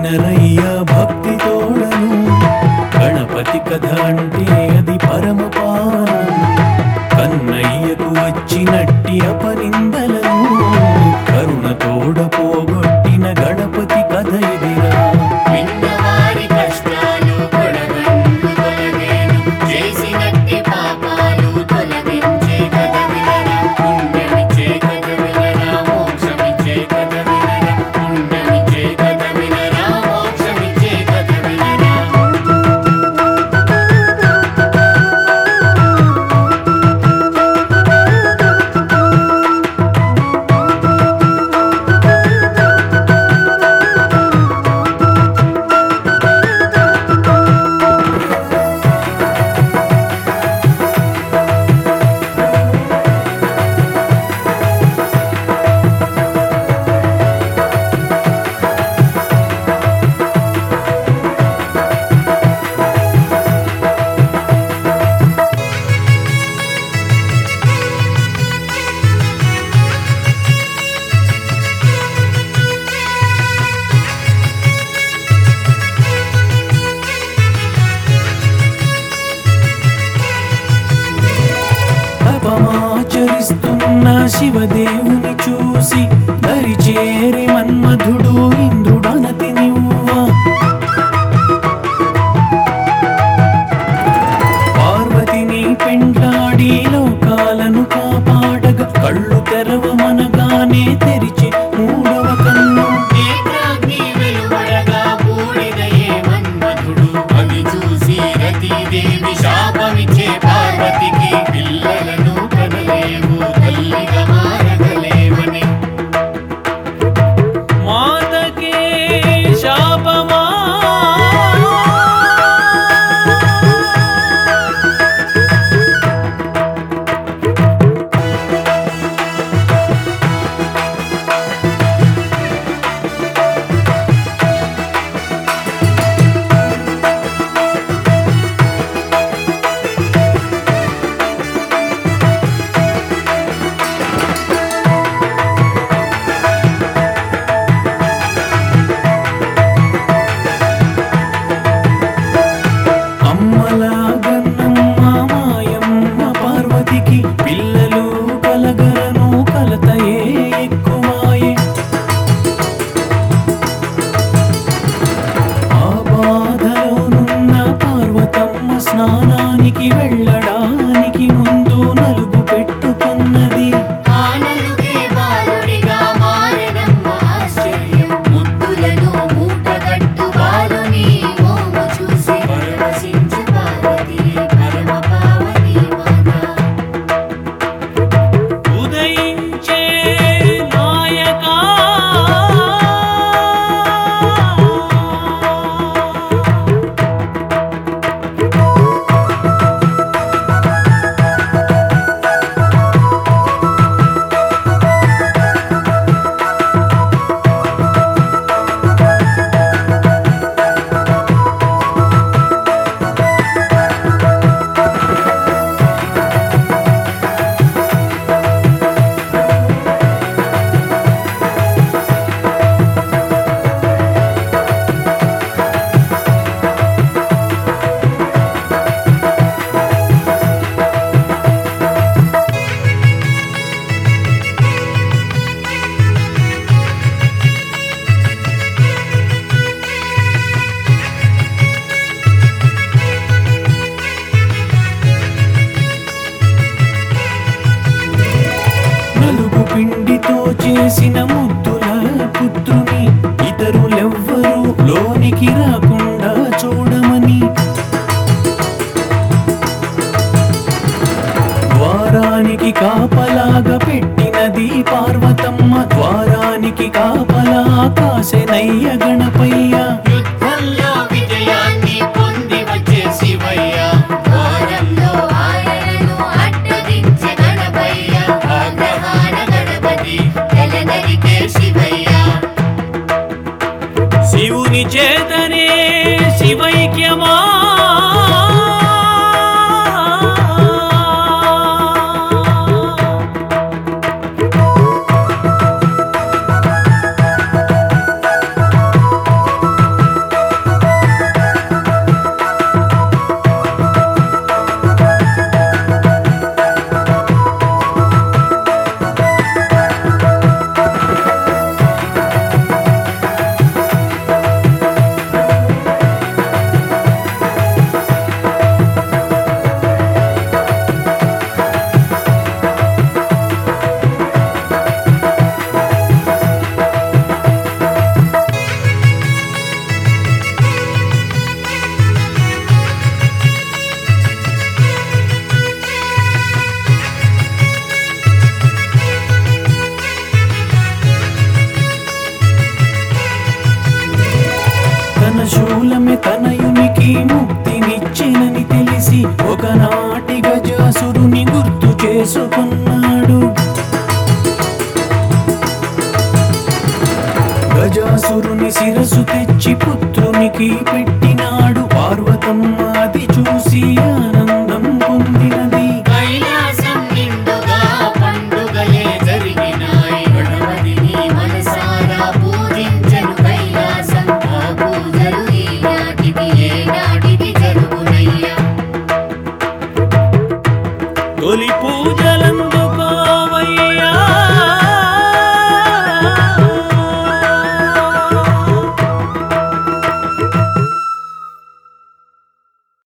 వినరయ్య భక్తి తోడను గణపతి కథ అంటే అది పరమ పావనం కన్నయ్యకు వచ్చినట్టి అపనిందలను కరుణ తోడ పోగొట్టిన గణపతి కథ ఇదిరా విన్నవారి కష్టాలు కొడగండ్లు తొలగేను చేసినట్టి పాపాలు తొలగించే కథ వినరా పుణ్యమిచ్చే కథ వినరా మోక్షమిచ్చే కథ వినరా పుణ్యమిచ్చే కథ వినరా మోక్షమిచ్చే కథ వినరా తపమాచరిస్తున్న శివదేవుని చూసి దరిచేరి మన్మధుడు ఇంద్రుడనతి నివ్వ పార్వతిని పెండ్లాడి లోకాలను కాపాడగా కళ్ళు తెరవమనగానే తెరిచి మూడవ కన్ను నేత్రాగ్ని వెలువడగా బూడిదయే మన్మధుడు అది చూసి రతీదేవి శాపమిచ్చే పార్వతికి పిల్లలను కనలేవు తల్లిగా మారగలేవని మాతకే శాపమా అమ్మలాగన్నమ్మ మాయమ్మ పార్వతికి పిల్లలు కలగలను కలతయే ఎక్కువాయే ఆ బాధలోనున్న పార్వతమ్మ స్నానానికి వెళ్ళడానికి ముందు నలుగు పెట్టుకున్నది ఆనలుగే బాలుడిగా మారెనమ్మ ఆశ్చర్యం ముద్దులను మూటగట్టు బాలుని మోము చూసి పరవశించు పార్వతి పరమ పావని మాత ఉదయించే నాయకా నలుగు పిండితో చేసిన ముద్దుల పుత్రుని ఇతరులెవ్వరూ లోనికి రాకుండా చూడమని ద్వారానికి కాపలాగా పెట్టినది పార్వతమ్మ ద్వారానికి కాపలా కాసెనయ్య గణపయ్య యుద్ధంలో విజయాన్ని పొంది వచ్చే శివయ్య ఘోరంలో ఆయనను అడ్డదించే గణపయ్య ఆగ్రహాన గణపతి తెలనరికే శివయ్య శివుని చేతనే శివైక్యమా చేసుకున్నాడు గజాసురుని శిరసు తెచ్చి పుత్రునికి పెట్టినాడు పార్వతమ్మ